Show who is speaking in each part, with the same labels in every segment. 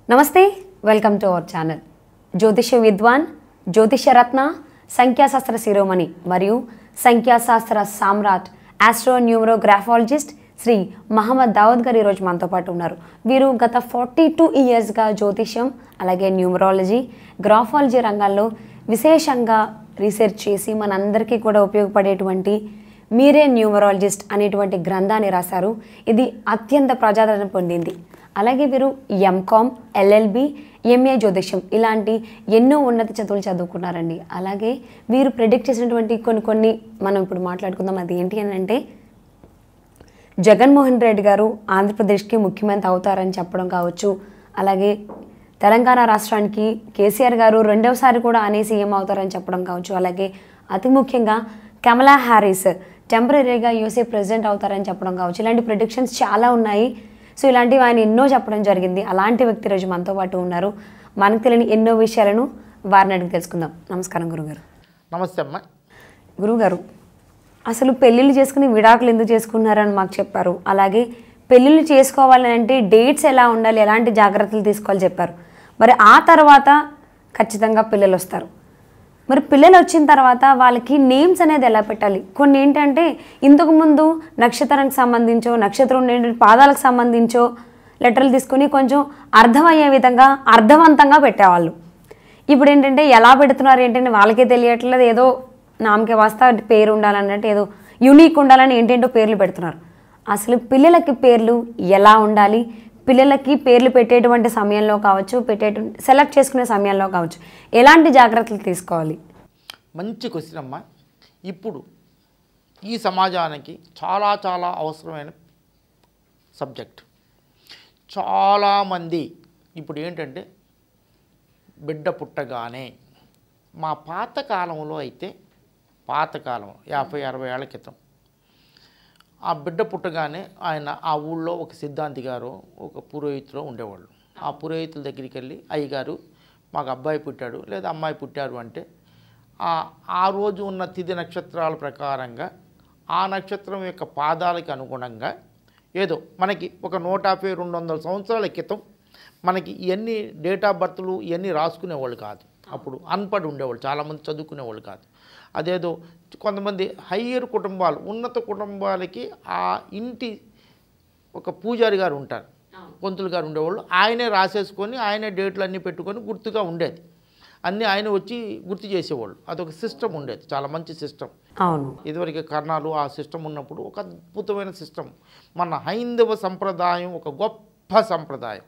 Speaker 1: నమస్తే welcome to our channel జ్యోతిష విద్వాన్ జ్యోతిష రత్న సంఖ్యాశాస్త్ర శిరోమణి మరియు సంఖ్యాశాస్త్ర సామ్రాట్ ఆస్ట్రో న్యూమరోగ్రాఫాలజిస్ట్ శ్రీ మహమ్మద్ దావద్ గారు ఈరోజు మనతో పాటు ఉన్నారు వీరు గత ఫార్టీ టూ ఇయర్స్గా జ్యోతిష్యం అలాగే న్యూమరాలజీ గ్రాఫాలజీ రంగాల్లో విశేషంగా రీసెర్చ్ చేసి మనందరికీ కూడా ఉపయోగపడేటువంటి మీరే న్యూమరాలజిస్ట్ అనేటువంటి గ్రంథాన్ని రాశారు ఇది అత్యంత ప్రజాదరణ పొందింది అలాగే వీరు ఎంకామ్ ఎల్ఎల్బి ఎంఏ జ్యోతిష్యం ఇలాంటి ఎన్నో ఉన్నత చదువులు చదువుకున్నారండి అలాగే వీరు ప్రిడిక్ట్ చేసినటువంటి కొన్ని కొన్ని మనం ఇప్పుడు మాట్లాడుకుందాం అది ఏంటి అని అంటే జగన్మోహన్ రెడ్డి గారు ఆంధ్రప్రదేశ్కి ముఖ్యమంత్రి అవుతారని చెప్పడం కావచ్చు అలాగే తెలంగాణ రాష్ట్రానికి కేసీఆర్ గారు రెండవసారి కూడా అనే సీఎం అవుతారని చెప్పడం కావచ్చు అలాగే అతి ముఖ్యంగా కమలా హ్యారిస్ టెంపరీగా యూసీ ప్రెసిడెంట్ అవుతారని చెప్పడం కావచ్చు ఇలాంటి ప్రిడిక్షన్స్ చాలా ఉన్నాయి సో ఇలాంటివి ఆయన ఎన్నో చెప్పడం జరిగింది అలాంటి వ్యక్తి రోజు మనతో పాటు ఉన్నారు మనకు తెలియని ఎన్నో విషయాలను వారిని అడిగి తెలుసుకుందాం నమస్కారం గురుగారు
Speaker 2: నమస్తే అమ్మ
Speaker 1: గురుగారు అసలు పెళ్ళిళ్ళు చేసుకుని విడాకులు ఎందుకు చేసుకున్నారని మాకు చెప్పారు అలాగే పెళ్ళిళ్ళు చేసుకోవాలని అంటే డేట్స్ ఎలా ఉండాలి ఎలాంటి జాగ్రత్తలు తీసుకోవాలి చెప్పారు మరి ఆ తర్వాత ఖచ్చితంగా పిల్లలు వస్తారు మరి పిల్లలు వచ్చిన తర్వాత వాళ్ళకి నేమ్స్ అనేది ఎలా పెట్టాలి కొన్ని ఏంటంటే ఇంతకు ముందు నక్షత్రానికి సంబంధించో నక్షత్రం ఉండే పాదాలకు సంబంధించో లెటర్లు తీసుకొని కొంచెం అర్థమయ్యే విధంగా అర్థవంతంగా పెట్టేవాళ్ళు ఇప్పుడు ఏంటంటే ఎలా పెడుతున్నారు ఏంటంటే వాళ్ళకే తెలియట్లేదు ఏదో నామకే వాస్తా పేరు ఉండాలన్నట్టు ఏదో యూనిక్ ఉండాలని ఏంటేంటో పేర్లు పెడుతున్నారు అసలు పిల్లలకి పేర్లు ఎలా ఉండాలి పిల్లలకి పేర్లు పెట్టేటువంటి సమయంలో కావచ్చు పెట్టేటువంటి సెలెక్ట్ చేసుకునే సమయంలో కావచ్చు ఎలాంటి జాగ్రత్తలు తీసుకోవాలి
Speaker 2: మంచి క్వశ్చన్ అమ్మ ఇప్పుడు ఈ సమాజానికి చాలా చాలా అవసరమైన సబ్జెక్ట్ చాలామంది ఇప్పుడు ఏంటంటే బిడ్డ పుట్టగానే మా పాతకాలంలో అయితే పాతకాలం యాభై అరవై ఏళ్ల క్రితం ఆ బిడ్డ పుట్టగానే ఆయన ఆ ఊళ్ళో ఒక సిద్ధాంతి గారు ఒక పురోహితులో ఉండేవాళ్ళు ఆ పురోహితుల దగ్గరికి వెళ్ళి అయ్యగారు మాకు అబ్బాయి పుట్టాడు లేదా అమ్మాయి పుట్టారు అంటే ఆ ఆ రోజు ఉన్న తిథి నక్షత్రాల ప్రకారంగా ఆ నక్షత్రం యొక్క పాదాలకు అనుగుణంగా ఏదో మనకి ఒక నూట యాభై రెండు వందల సంవత్సరాల క్రితం మనకి ఇవన్నీ డేట్ ఆఫ్ బర్త్లు ఇవన్నీ రాసుకునేవాళ్ళు కాదు అప్పుడు అన్పడ్ ఉండేవాళ్ళు చాలామంది చదువుకునేవాళ్ళు కాదు అదేదో కొంతమంది హయ్యర్ కుటుంబాలు ఉన్నత కుటుంబాలకి ఆ ఇంటి ఒక పూజారి గారు ఉంటారు పంతులు గారు ఉండేవాళ్ళు ఆయనే రాసేసుకొని ఆయనే డేట్లు అన్నీ పెట్టుకొని గుర్తుగా ఉండేది అన్నీ ఆయన వచ్చి గుర్తు చేసేవాళ్ళు అదొక సిస్టమ్ ఉండేది చాలా మంచి సిస్టమ్
Speaker 1: అవును
Speaker 2: ఇదివరకు కర్ణాలు ఆ సిస్టమ్ ఉన్నప్పుడు ఒక అద్భుతమైన సిస్టమ్ మన హైందవ సంప్రదాయం ఒక గొప్ప సంప్రదాయం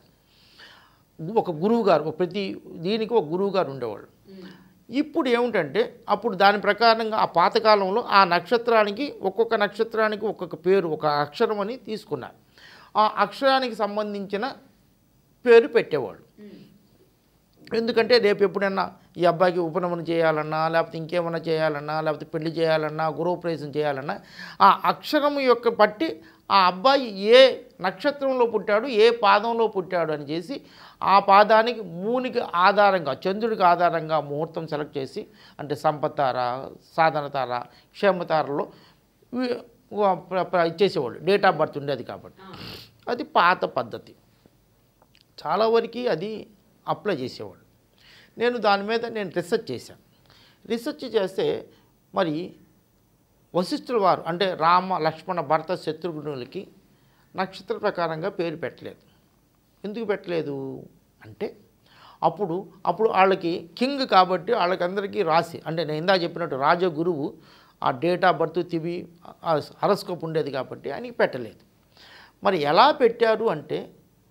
Speaker 2: ఒక గురువు గారు ఒక ప్రతి దీనికి ఒక గురువు గారు ఉండేవాళ్ళు ఇప్పుడు ఏమిటంటే అప్పుడు దాని ప్రకారంగా ఆ పాతకాలంలో ఆ నక్షత్రానికి ఒక్కొక్క నక్షత్రానికి ఒక్కొక్క పేరు ఒక అక్షరం అని తీసుకున్నారు ఆ అక్షరానికి సంబంధించిన పేరు పెట్టేవాళ్ళు ఎందుకంటే రేపు ఎప్పుడన్నా ఈ అబ్బాయికి ఉపనమనం చేయాలన్నా లేకపోతే ఇంకేమన్నా చేయాలన్నా లేకపోతే పెళ్లి చేయాలన్నా గృహప్రవేశం చేయాలన్నా ఆ అక్షరం యొక్క బట్టి ఆ అబ్బాయి ఏ నక్షత్రంలో పుట్టాడు ఏ పాదంలో పుట్టాడు అని చేసి ఆ పాదానికి మూనికి ఆధారంగా చంద్రుడికి ఆధారంగా ముహూర్తం సెలెక్ట్ చేసి అంటే సంపత్తార సాధనతార క్షేమతారలో వి- వ- ప్ర- ప్ర- ఇచ్చేసేవాళ్ళు డేట్ ఆఫ్ బర్త్ ఉండేది కాబట్టి అది పాత పద్ధతి చాలా వరకు అది అప్లై చేసేవాళ్ళు నేను దాని మీద నేను రీసెర్చ్ చేశాను రీసెర్చ్ చేస్తే మరి వశిష్ఠుల వారు అంటే రామ లక్ష్మణ భరత శత్రుఘ్నులకి నక్షత్ర ప్రకారంగా పేరు పెట్టలేదు ఎందుకు పెట్టలేదు అంటే అప్పుడు అప్పుడు వాళ్ళకి కింగ్ కాబట్టి వాళ్ళకందరికీ రాసి అంటే నేను ఇందా చెప్పినట్టు రాజగురువు ఆ డేట్ ఆఫ్ బర్త్ తివి హరస్కోప్ ఉండేది కాబట్టి ఆయనకి పెట్టలేదు మరి ఎలా పెట్టారు అంటే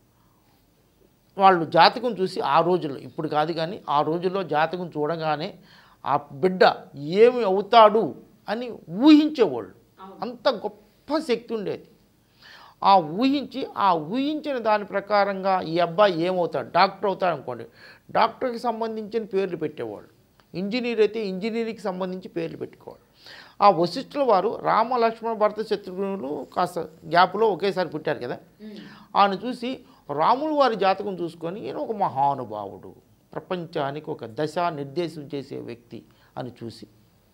Speaker 2: వాళ్ళు జాతకం చూసి ఆ రోజుల్లో ఇప్పుడు కాదు కానీ ఆ రోజుల్లో జాతకం చూడగానే ఆ బిడ్డ ఏమి అవుతాడు అని ఊహించేవాళ్ళు అంత గొప్ప శక్తి ఉండేది ఆ ఊహించి ఆ ఊహించిన దాని ప్రకారంగా ఈ అబ్బాయి ఏమవుతాడు డాక్టర్ అవుతాడు అనుకోండి డాక్టర్కి సంబంధించిన పేర్లు పెట్టేవాళ్ళు ఇంజనీర్ అయితే ఇంజనీరింగ్కి సంబంధించి పేర్లు పెట్టుకోవాలి ఆ వశిష్ఠుల వారు రామ లక్ష్మణ భరత శత్రుఘ్నులు కాస్త గ్యాప్లో ఒకేసారి పుట్టారు కదా ఆయన చూసి రాములు వారి జాతకం చూసుకొని ఈయన ఒక మహానుభావుడు ప్రపంచానికి ఒక దశ నిర్దేశం చేసే వ్యక్తి అని చూసి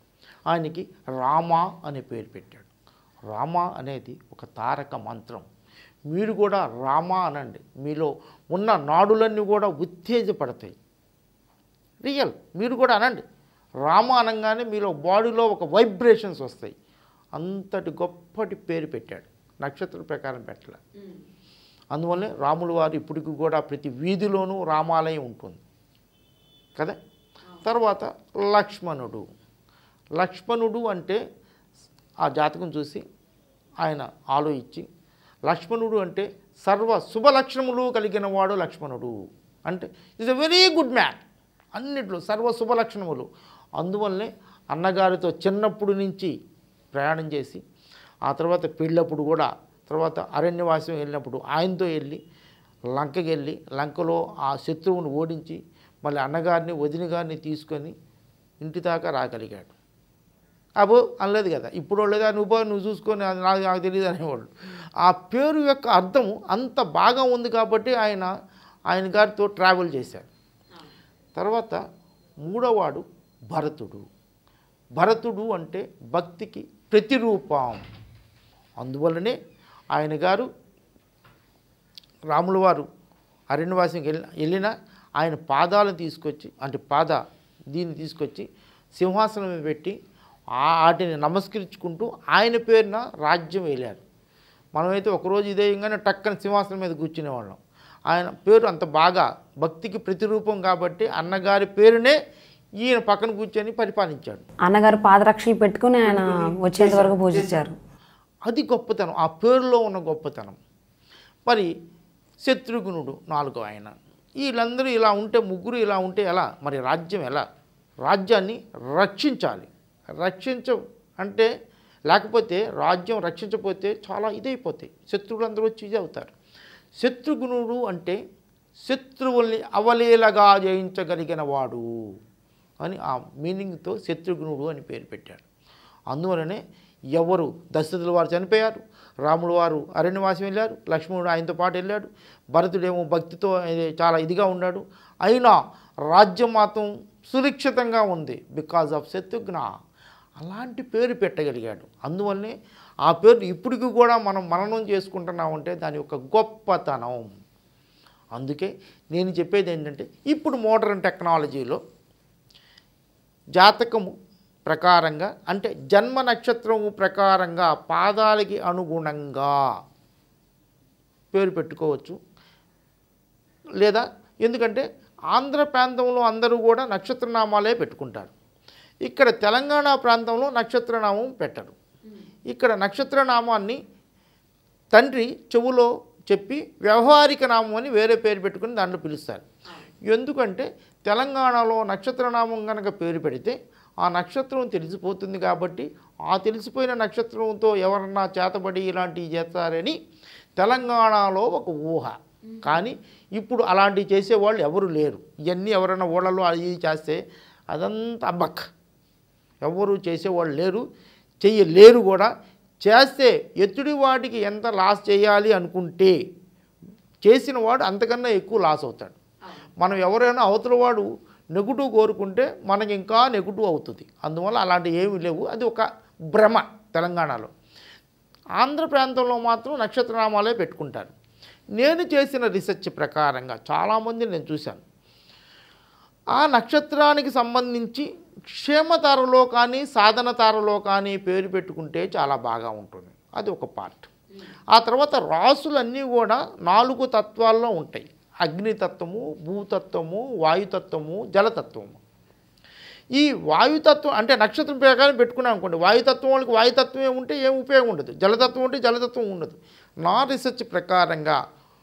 Speaker 2: ఆయనకి రామ అనే పేరు పెట్టాడు రామ అనేది ఒక తారక మంత్రం మీరు కూడా రామ అనండి మీలో ఉన్న నాడులన్నీ కూడా ఉత్తేజపడతాయి రియల్ మీరు కూడా అనండి రామ అనగానే మీలో బాడీలో ఒక వైబ్రేషన్స్ వస్తాయి అంతటి గొప్పటి పేరు పెట్టాడు నక్షత్ర ప్రకారం పెట్టలే అందువల్లే రాములు వారు ఇప్పటికి కూడా ప్రతి వీధిలోనూ రామాలయం ఉంటుంది కదా తర్వాత లక్ష్మణుడు లక్ష్మణుడు అంటే ఆ జాతకం చూసి ఆయన ఆలోచించి లక్ష్మణుడు అంటే సర్వ శుభ లక్షణములు కలిగిన వాడు లక్ష్మణుడు అంటే is a very good man అన్నిట్లో సర్వ శుభ లక్షణములు అందువల్లనే అన్నగారితో చిన్నప్పుడు నుంచి ప్రయాణం చేసి ఆ తర్వాత పెళ్ళప్పుడు కూడా తర్వాత అరణ్యవాసం వెళ్ళినప్పుడు ఆయనతో వెళ్ళి లంకకి వెళ్ళి లంకలో ఆ శత్రువుని ఓడించి మళ్ళీ అన్నగారిని వదిన గారిని తీసుకొని ఇంటి దాకా రాగలిగాడు అబో అనలేదు కదా ఇప్పుడు లేదా నువ్వు పో, నువ్వు చూసుకొని అది నాకు నాకు తెలియదు అనేవాళ్ళు ఆ పేరు యొక్క అర్థం అంత బాగా ఉంది కాబట్టి ఆయన ఆయన గారితో ట్రావెల్ చేశారు తర్వాత మూడవాడు భరతుడు భరతుడు అంటే భక్తికి ప్రతిరూపం అందువల్లనే ఆయన గారు రాముల వారు అరణ్యవాసం వెళ్ళి వెళ్ళిన ఆయన పాదాలను తీసుకొచ్చి అంటే పాద దీన్ని తీసుకొచ్చి సింహాసనం మీద పెట్టి ఆ వాటిని నమస్కరించుకుంటూ ఆయన పేరున రాజ్యం వెళ్ళారు మనమైతే ఒకరోజు ఇదేయంగానే టక్కన సింహాసనం మీద కూర్చునేవాళ్ళం ఆయన పేరు అంత బాగా భక్తికి ప్రతిరూపం కాబట్టి అన్నగారి పేరునే ఈయన పక్కన కూర్చొని పరిపాలించాడు
Speaker 1: అన్నగారు పాదరక్షలు పెట్టుకుని ఆయన వచ్చేంత వరకు పూజించారు
Speaker 2: అది గొప్పతనం ఆ పేరులో ఉన్న గొప్పతనం మరి శత్రుఘ్నుడు నాలుగో ఆయన వీళ్ళందరూ ఇలా ఉంటే ముగ్గురు ఇలా ఉంటే ఎలా మరి రాజ్యం ఎలా రాజ్యాన్ని రక్షించాలి రక్షించ అంటే లేకపోతే రాజ్యం రక్షించకపోతే చాలా ఇదైపోతాయి శత్రువులందరూ వచ్చి ఇది అవుతారు శత్రుఘ్నుడు అంటే శత్రువుల్ని అవలీలగా జయించగలిగిన వాడు అని ఆ మీనింగ్తో శత్రుఘ్నుడు అని పేరు పెట్టాడు అందువలనే ఎవరు దశరథుల వారు చనిపోయారు రాముడు వారు అరణ్యవాసం వెళ్ళారు లక్ష్మణుడు ఆయనతో పాటు వెళ్ళాడు భరతుడేమో భక్తితో ఇది చాలా ఇదిగా ఉన్నాడు అయినా రాజ్యం మాత్రం సురక్షితంగా ఉంది బికాజ్ ఆఫ్ శత్రుఘ్న అలాంటి పేరు పెట్టగలిగాడు అందువల్లనే ఆ పేరు ఇప్పటికి కూడా మనం మననం చేసుకుంటున్నామంటే దాని యొక్క గొప్పతనం అందుకే నేను చెప్పేది ఏంటంటే ఇప్పుడు మోడర్న్ టెక్నాలజీలో జాతకము ప్రకారంగా అంటే జన్మ నక్షత్రము ప్రకారంగా పాదాలకి అనుగుణంగా పేరు పెట్టుకోవచ్చు లేదా ఎందుకంటే ఆంధ్ర ప్రాంతంలో అందరూ కూడా నక్షత్రనామాలే పెట్టుకుంటారు ఇక్కడ తెలంగాణ ప్రాంతంలో నక్షత్రనామం పెట్టరు ఇక్కడ నక్షత్రనామాన్ని తండ్రి చెవులో చెప్పి వ్యవహారిక నామం అని వేరే పేరు పెట్టుకుని దాంట్లో పిలుస్తారు ఎందుకంటే తెలంగాణలో నక్షత్రనామం కనుక పేరు పెడితే ఆ నక్షత్రం తెలిసిపోతుంది కాబట్టి ఆ తెలిసిపోయిన నక్షత్రంతో ఎవరన్నా చేతబడి ఇలాంటివి చేస్తారని తెలంగాణలో ఒక ఊహ కానీ ఇప్పుడు అలాంటివి చేసేవాళ్ళు ఎవరు లేరు ఇవన్నీ ఎవరైనా ఊళ్ళలో అది ఇది చేస్తే అదంతా అబ్బక్ ఎవరు చేసేవాళ్ళు లేరు చెయ్యలేరు కూడా చేస్తే ఎత్తుడి వాటికి ఎంత లాస్ చేయాలి అనుకుంటే చేసిన వాడు అంతకన్నా ఎక్కువ లాస్ అవుతాడు మనం ఎవరైనా అవతల వాడు నెగిటివ్ కోరుకుంటే మనకి ఇంకా నెగిటివ్ అవుతుంది అందువల్ల అలాంటి ఏమీ లేవు అది ఒక భ్రమ తెలంగాణలో ఆంధ్ర ప్రాంతంలో మాత్రం నక్షత్రనామాలే పెట్టుకుంటారు నేను చేసిన రీసెర్చ్ ప్రకారంగా చాలామంది నేను చూశాను ఆ నక్షత్రానికి సంబంధించి క్షేమతారలో కానీ సాధన తారలో కానీ పేరు పెట్టుకుంటే చాలా బాగా ఉంటుంది అది ఒక పార్ట్ ఆ తర్వాత రాసులన్నీ కూడా నాలుగు తత్వాల్లో ఉంటాయి అగ్నితత్వము భూతత్వము వాయుతత్వము జలతత్వము ఈ వాయుతత్వం అంటే నక్షత్రం ప్రకారం పెట్టుకున్నాం అనుకోండి వాయుతత్వం వాళ్ళకి వాయుతత్వమే ఉంటే ఏం ఉపయోగం ఉండదు జలతత్వం ఉంటే జలతత్వం ఉండదు నా రీసెర్చ్ ప్రకారంగా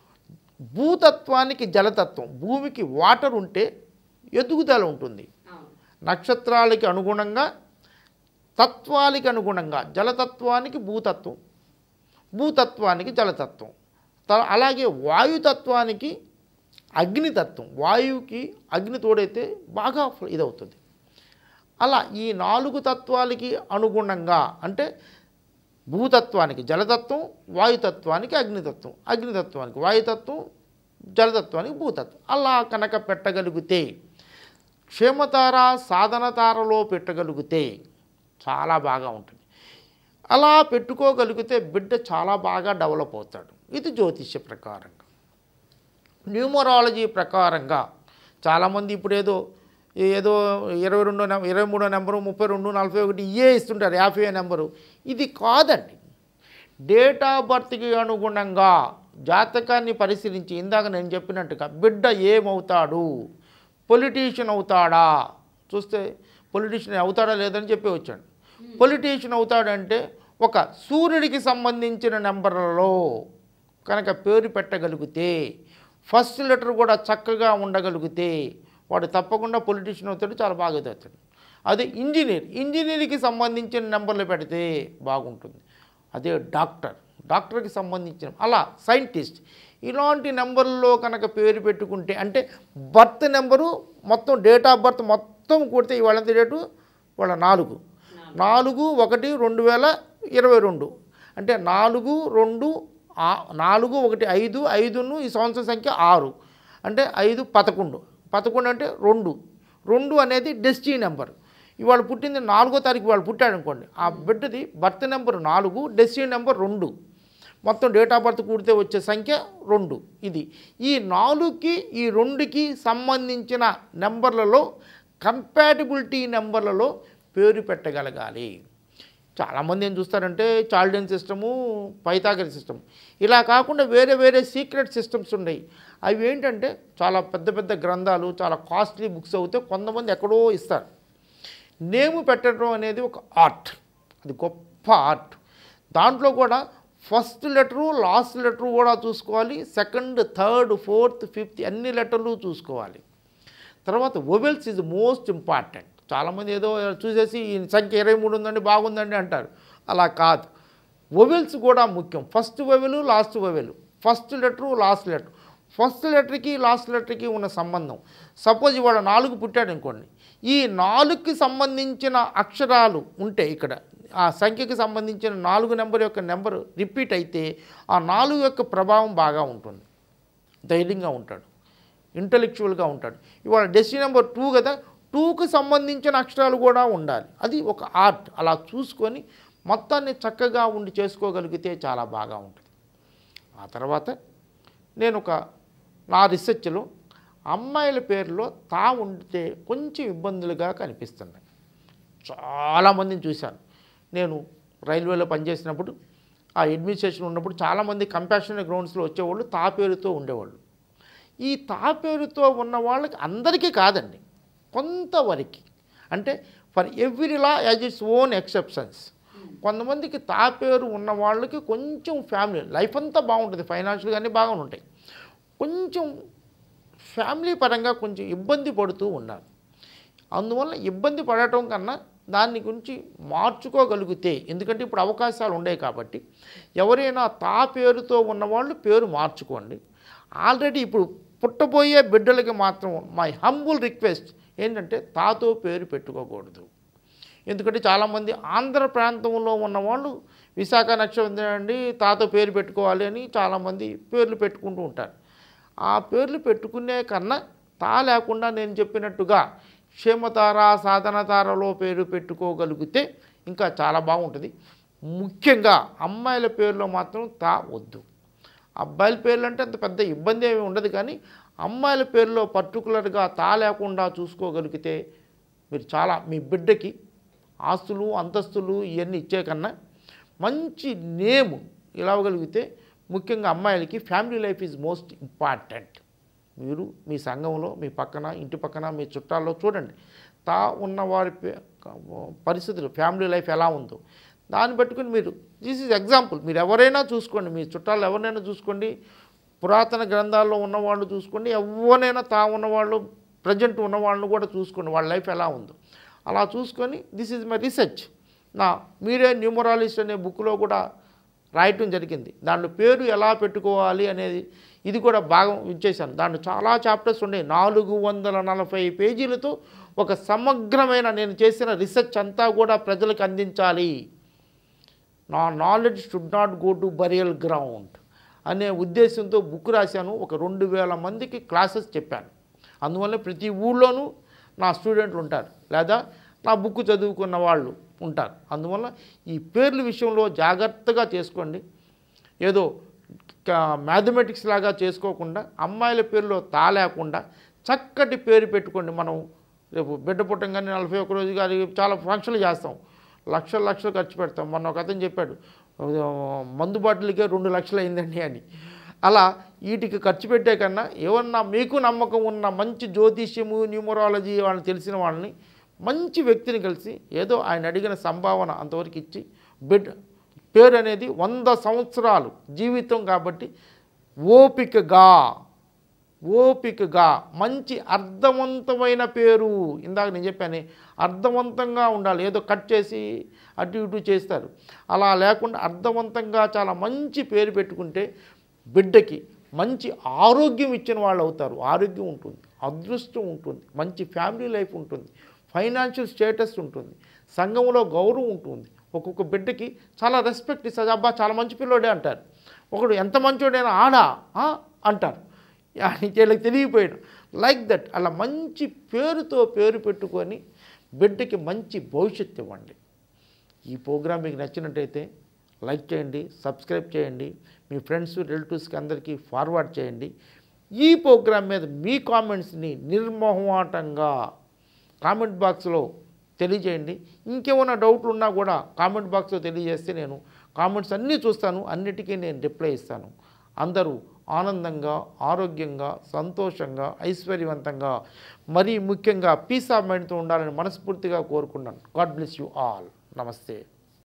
Speaker 2: భూతత్వానికి జలతత్వం భూమికి వాటర్ ఉంటే ఎదుగుదల ఉంటుంది నక్షత్రాలకి అనుగుణంగా తత్వాలకి అనుగుణంగా జలతత్వానికి భూతత్వం భూతత్వానికి జలతత్వం త- అలాగే వాయుతత్వానికి అగ్నితత్వం వాయువుకి అగ్ని తోడైతే బాగా ఫ- ఇదవుతుంది అలా ఈ నాలుగు తత్వాలకి అనుగుణంగా అంటే భూతత్వానికి జలతత్వం వాయుతత్వానికి అగ్నితత్వం అగ్నితత్వానికి వాయుతత్వం జలతత్వానికి భూతత్వం అలా కనుక పెట్టగలిగితే క్షేమతార సాధనతారలో పెట్టగలిగితే చాలా బాగా ఉంటుంది అలా పెట్టుకోగలిగితే బిడ్డ చాలా బాగా డెవలప్ అవుతాడు ఇది జ్యోతిష్య ప్రకారంగా న్యూమరాలజీ ప్రకారంగా చాలామంది ఇప్పుడు ఏదో ఏదో ఇరవై రెండో నెంబర్ ఇరవై మూడో నెంబరు ముప్పై రెండు నలభై ఒకటి ఇయే ఇస్తుంటారు యాభై నెంబరు ఇది కాదండి డేట్ ఆఫ్ బర్త్కి అనుగుణంగా జాతకాన్ని పరిశీలించి ఇందాక నేను చెప్పినట్టుగా బిడ్డ ఏమవుతాడు పొలిటీషియన్ అవుతాడా చూస్తే పొలిటీషియన్ అవుతాడా లేదని చెప్పి వచ్చాడు పొలిటీషియన్ అవుతాడంటే ఒక సూర్యుడికి సంబంధించిన నెంబర్లలో కనుక పేరు పెట్టగలిగితే ఫస్ట్ లెటర్ కూడా చక్కగా ఉండగలిగితే వాడు తప్పకుండా పొలిటీషియన్ అవుతాడు చాలా బాగా అవుతాడు అదే ఇంజనీర్ ఇంజనీర్కి సంబంధించిన నెంబర్లు పెడితే బాగుంటుంది అదే డాక్టర్ డాక్టర్కి సంబంధించిన అలా సైంటిస్ట్ ఇలాంటి నెంబర్లో కనుక పేరు పెట్టుకుంటే అంటే బర్త్ నెంబరు మొత్తం డేట్ ఆఫ్ బర్త్ మొత్తం కొడితే ఇవాళ ఎంత డేటు వాళ్ళ నాలుగు నాలుగు ఒకటి రెండు వేల ఇరవై రెండు అంటే నాలుగు రెండు ఆ- నాలుగు ఒకటి ఐదు ఐదును ఈ సంవత్సరం సంఖ్య ఆరు అంటే ఐదు పదకొండు పదకొండు అంటే రెండు రెండు అనేది డెస్టీ నెంబర్ ఇవాళ పుట్టింది నాలుగో తారీఖు వాళ్ళు పుట్టాడు అనుకోండి ఆ బిడ్డది బర్త్ నెంబర్ నాలుగు డెస్టీ నెంబర్ రెండు మొత్తం డేట్ ఆఫ్ బర్త్ కూడితే వచ్చే సంఖ్య రెండు ఇది ఈ నాలుగుకి ఈ రెండుకి సంబంధించిన నెంబర్లలో కంపాటిబిలిటీ నెంబర్లలో పేరు పెట్టగలగాలి చాలామంది ఏం చూస్తారంటే చాల్డెన్ సిస్టము పైతాగరి సిస్టమ్ ఇలా కాకుండా వేరే వేరే సీక్రెట్ సిస్టమ్స్ ఉన్నాయి అవి ఏంటంటే చాలా పెద్ద పెద్ద గ్రంథాలు చాలా కాస్ట్లీ బుక్స్ అవుతే కొంతమంది ఎక్కడో ఇస్తారు నేము పెట్టడం అనేది ఒక ఆర్ట్ అది గొప్ప ఆర్ట్ దాంట్లో కూడా ఫస్ట్ లెటరు లాస్ట్ లెటరు కూడా చూసుకోవాలి సెకండ్ థర్డ్ ఫోర్త్ ఫిఫ్త్ అన్ని లెటర్లు చూసుకోవాలి తర్వాత ఒవెల్స్ ఈజ్ మోస్ట్ ఇంపార్టెంట్ చాలామంది ఏదో చూసేసి ఈ సంఖ్య ఇరవై మూడు ఉందండి బాగుందండి అంటారు అలా కాదు ఒవెల్స్ కూడా ముఖ్యం first vowel last vowel first letter last letter first లెటర్కి లాస్ట్ లెటర్కి ఉన్న సంబంధం సపోజ్ ఇవాళ నాలుగు పుట్టాడు అనుకోండి ఈ నాలుగుకి సంబంధించిన అక్షరాలు ఉంటే ఇక్కడ ఆ సంఖ్యకి సంబంధించిన నాలుగు నెంబర్ యొక్క నెంబర్ రిపీట్ అయితే ఆ నాలుగు యొక్క ప్రభావం బాగా ఉంటుంది ధైర్యంగా ఉంటాడు ఇంటలెక్చువల్గా ఉంటాడు ఇవాళ డెస్టినీ నెంబర్ టూ కదా టూకి సంబంధించిన అక్షరాలు కూడా ఉండాలి అది ఒక ఆర్ట్ అలా చూసుకొని మొత్తాన్ని చక్కగా ఉండి చేసుకోగలిగితే చాలా బాగా ఉంటుంది ఆ తర్వాత నేను ఒక నా రీసెర్చ్లో అమ్మాయిల పేరులో తా ఉంటే కొంచెం ఇబ్బందులుగా కనిపిస్తున్నాయి చాలామందిని చూశాను నేను రైల్వేలో పనిచేసినప్పుడు ఆ అడ్మినిస్ట్రేషన్ ఉన్నప్పుడు చాలామంది కంపాషనరీ గ్రౌండ్స్లో వచ్చేవాళ్ళు తా పేరుతో ఉండేవాళ్ళు ఈ తా పేరుతో ఉన్న వాళ్ళకి అందరికీ కాదండి కొంతవరకు అంటే for every law as its own exceptions కొంతమందికి తా పేరు ఉన్న వాళ్ళకి కొంచెం ఫ్యామిలీ లైఫ్ అంతా బాగుంటుంది ఫైనాన్షియల్గా అన్నీ బాగానే ఉంటాయి కొంచెం ఫ్యామిలీ పరంగా కొంచెం ఇబ్బంది పడుతూ ఉన్నారు అందువల్ల ఇబ్బంది పడటం కన్నా దాన్ని గురించి మార్చుకోగలిగితే ఎందుకంటే ఇప్పుడు అవకాశాలు ఉన్నాయి కాబట్టి ఎవరైనా తా పేరుతో ఉన్నవాళ్ళు పేరు మార్చుకోండి ఆల్రెడీ ఇప్పుడు పుట్టబోయే బిడ్డలకి మాత్రం మై హంబుల్ రిక్వెస్ట్ ఏంటంటే తాతో పేరు పెట్టుకోకూడదు ఎందుకంటే చాలామంది ఆంధ్ర ప్రాంతంలో ఉన్నవాళ్ళు విశాఖ నక్షత్రం అండి తాతో పేరు పెట్టుకోవాలి అని చాలామంది పేర్లు పెట్టుకుంటూ ఉంటారు ఆ పేర్లు పెట్టుకునే కన్నా తా లేకుండా నేను చెప్పినట్టుగా క్షేమతార సాధనతారలో పేరు పెట్టుకోగలిగితే ఇంకా చాలా బాగుంటుంది ముఖ్యంగా అమ్మాయిల పేరులో మాత్రం తా వద్దు అబ్బాయిల పేర్లు అంటే అంత పెద్ద ఇబ్బంది ఏమి ఉండదు కానీ అమ్మాయిల పేరులో పర్టికులర్గా తా లేకుండా చూసుకోగలిగితే మీరు చాలా మీ బిడ్డకి ఆస్తులు అంతస్తులు ఇవన్నీ ఇచ్చే కన్నా మంచి నేమ్ ఇవ్వగలిగితే ముఖ్యంగా అమ్మాయిలకి family life is most important మీరు మీ సంఘంలో మీ పక్కన ఇంటి పక్కన మీ చుట్టాల్లో చూడండి తా ఉన్న వారి పే- పరిస్థితులు ఫ్యామిలీ లైఫ్ ఎలా ఉందో దాన్ని పెట్టుకుని మీరు దిస్ ఈజ్ ఎగ్జాంపుల్ మీరు ఎవరైనా చూసుకోండి మీ చుట్టాలు ఎవరినైనా చూసుకోండి పురాతన గ్రంథాల్లో ఉన్నవాళ్ళు చూసుకోండి ఎవరైనా తా ఉన్నవాళ్ళు ప్రజెంట్ ఉన్నవాళ్ళని కూడా చూసుకోండి వాళ్ళ లైఫ్ ఎలా ఉందో అలా చూసుకొని దిస్ ఈజ్ మై రీసెర్చ్ నా మీరే న్యూమరాలిస్ట్ అనే బుక్లో కూడా రాయటం జరిగింది దాంట్లో పేరు ఎలా పెట్టుకోవాలి అనేది ఇది కూడా భాగం ఇచ్చేసాను దాంట్లో చాలా చాప్టర్స్ ఉన్నాయి నాలుగు వందల నలభై పేజీలతో ఒక సమగ్రమైన నేను చేసిన రీసెర్చ్ అంతా కూడా ప్రజలకు అందించాలి నా knowledge should not go to burial ground అనే ఉద్దేశంతో బుక్ రాశాను ఒక రెండు వేల మందికి క్లాసెస్ చెప్పాను అందువల్ల ప్రతి ఊళ్ళోనూ నా స్టూడెంట్లు ఉంటారు లేదా నా బుక్ చదువుకున్న వాళ్ళు ఉంటారు అందువల్ల ఈ పేర్ల విషయంలో జాగ్రత్తగా చేసుకోండి ఏదో మ్యాథమెటిక్స్ లాగా చేసుకోకుండా అమ్మాయిల పేరులో తా లేకుండా చక్కటి పేరు పెట్టుకోండి మనం రేపు బిడ్డ పుట్టంగానే నలభై ఒక్క రోజు కానీ చాలా ఫంక్షన్లు చేస్తాం లక్షలు లక్షలు ఖర్చు పెడతాం మొన్న ఒక అతను చెప్పాడు "ఆ, మందు బాటిల్కే రెండు లక్షలు అయిందండి అని అలా వీటికి ఖర్చు పెట్టే కన్నా ఏమన్నా మీకు నమ్మకం ఉన్న మంచి జ్యోతిష్యము న్యూమరాలజీ వాళ్ళని తెలిసిన వాళ్ళని మంచి వ్యక్తిని కలిసి ఏదో ఆయన అడిగిన సంభావన అంతవరకు ఇచ్చి బిడ్ పేరు అనేది వంద సంవత్సరాలు జీవితం కాబట్టి ఓపికగా ఓపికగా మంచి అర్థవంతమైన పేరు ఇందాక నేను చెప్పాను అర్థవంతంగా ఉండాలి ఏదో కట్ చేసి అటు ఇటు చేస్తారు అలా లేకుండా అర్థవంతంగా చాలా మంచి పేరు పెట్టుకుంటే బిడ్డకి మంచి ఆరోగ్యం ఇచ్చిన వాళ్ళు అవుతారు ఆరోగ్యం ఉంటుంది అదృష్టం ఉంటుంది మంచి ఫ్యామిలీ లైఫ్ ఉంటుంది ఫైనాన్షియల్ స్టేటస్ ఉంటుంది సంఘంలో గౌరవం ఉంటుంది ఒక్కొక్క బిడ్డకి చాలా రెస్పెక్ట్ ఇస్తుంది అబ్బా చాలా మంచి పిల్లోడే అంటారు ఒకడు ఎంత మంచోడైనా ఆడా ఆ? అంటారు అని వీళ్ళకి తెలియపోయాడు లైక్ దట్ అలా మంచి పేరుతో పేరు పెట్టుకొని బిడ్డకి మంచి భవిష్యత్తు ఇవ్వండి ఈ ప్రోగ్రామ్ మీకు నచ్చినట్టయితే లైక్ చేయండి సబ్స్క్రైబ్ చేయండి మీ ఫ్రెండ్స్ రిలేటివ్స్కి అందరికీ ఫార్వర్డ్ చేయండి ఈ ప్రోగ్రామ్ మీద మీ కామెంట్స్ని నిర్మోహమాటంగా కామెంట్ బాక్స్లో తెలియజేయండి ఇంకేమైనా డౌట్లు ఉన్నా కూడా కామెంట్ బాక్స్లో తెలియజేస్తే నేను కామెంట్స్ అన్నీ చూస్తాను అన్నిటికీ నేను రిప్లై ఇస్తాను అందరూ ఆనందంగా ఆరోగ్యంగా సంతోషంగా ఐశ్వర్యవంతంగా మరీ ముఖ్యంగా పీస్ ఆఫ్ మైండ్తో ఉండాలని మనస్ఫూర్తిగా కోరుకున్నాను గాడ్ బ్లెస్ యూ ఆల్ నమస్తే